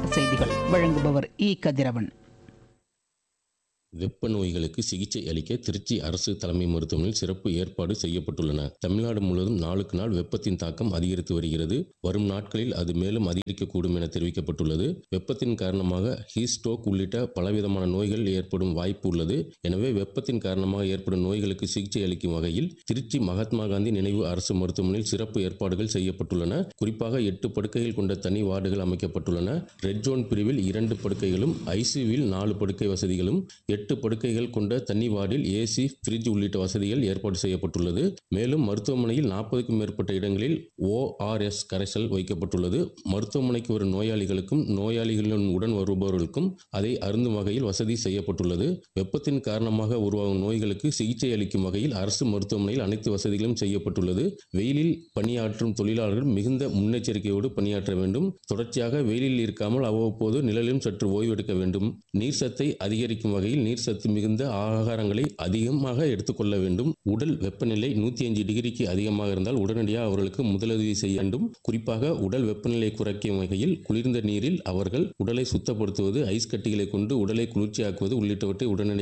செய்திகள் வழங்குபவர் இ கதிரவன் வெப்ப நோய்களுக்கு சிகிச்சை அளிக்க திருச்சி அரசு தலைமை மருத்துவமனையில் சிறப்பு ஏற்பாடு செய்யப்பட்டுள்ளன தமிழ்நாடு முழுவதும் நாளுக்கு நாள் வெப்பத்தின் தாக்கம் அதிகரித்து வருகிறது வரும் நாட்களில் அது மேலும் அதிகரிக்கக்கூடும் என தெரிவிக்கப்பட்டுள்ளது வெப்பத்தின் காரணமாக ஹீட் ஸ்ட்ரோக் உள்ளிட்ட பலவிதமான நோய்கள் ஏற்படும் வாய்ப்பு உள்ளது எனவே வெப்பத்தின் காரணமாக ஏற்படும் நோய்களுக்கு சிகிச்சை அளிக்கும் வகையில் திருச்சி மகாத்மா காந்தி நினைவு அரசு மருத்துவமனையில் சிறப்பு ஏற்பாடுகள் செய்யப்பட்டுள்ளன குறிப்பாக எட்டு படுக்கைகள் கொண்ட தனி வார்டுகள் அமைக்கப்பட்டுள்ளன ரெட் ஜோன் பிரிவில் இரண்டு படுக்கைகளும் ஐசியூவில் நாலு படுக்கை வசதிகளும் எட்டு படுக்கைகள் கொண்ட தனி வார்டில் ஏசி ஃப்ரிட்ஜ் உள்ளிட்ட வசதிகள் ஏற்பாடு செய்யப்பட்டுள்ளது மேலும் மருத்துவமனையில் நாற்பதுக்கும் மேற்பட்ட இடங்களில் ஓஆர்எஸ் கரைசல் வைக்கப்பட்டுள்ளது மருத்துவமனைக்கு வரும் நோயாளிகளுக்கும் நோயாளிகளுடன் உடன் வருபவர்களுக்கும் அதை அருந்தும் வகையில் வசதி செய்யப்பட்டுள்ளது வெப்பத்தின் காரணமாக உருவாகும் நோய்களுக்கு சிகிச்சை அளிக்கும் வகையில் அரசு மருத்துவமனையில் அனைத்து வசதிகளும் செய்யப்பட்டுள்ளது வெயிலில் பணியாற்றும் தொழிலாளர்கள் மிகுந்த முன்னெச்சரிக்கையோடு பணியாற்ற வேண்டும் தொடர்ச்சியாக வெயிலில் இருக்காமல் அவ்வப்போது நிழலிலும் சற்று ஓய்வெடுக்க வேண்டும் நீர் சத்தை அதிகரிக்கும் வகையில் நீர் சத்து மிகுந்த ஆகாரங்களை அதிகமாக எடுத்துக்கொள்ள வேண்டும் உடல் வெப்பநிலை நூற்றி அஞ்சு டிகிரிக்கு அதிகமாக இருந்தால் உடனடியாக அவர்களுக்கு முதலுதவி செய்ய வேண்டும் குறிப்பாக உடல் வெப்பநிலை குறைக்கும் வகையில் குளிர்ந்த நீரில் அவர்கள் உடலை சுத்தப்படுத்துவது ஐஸ் கட்டிகளை கொண்டு உடலை குளிர்ச்சியாக்குவது உள்ளிட்டவற்றை உடனடியாக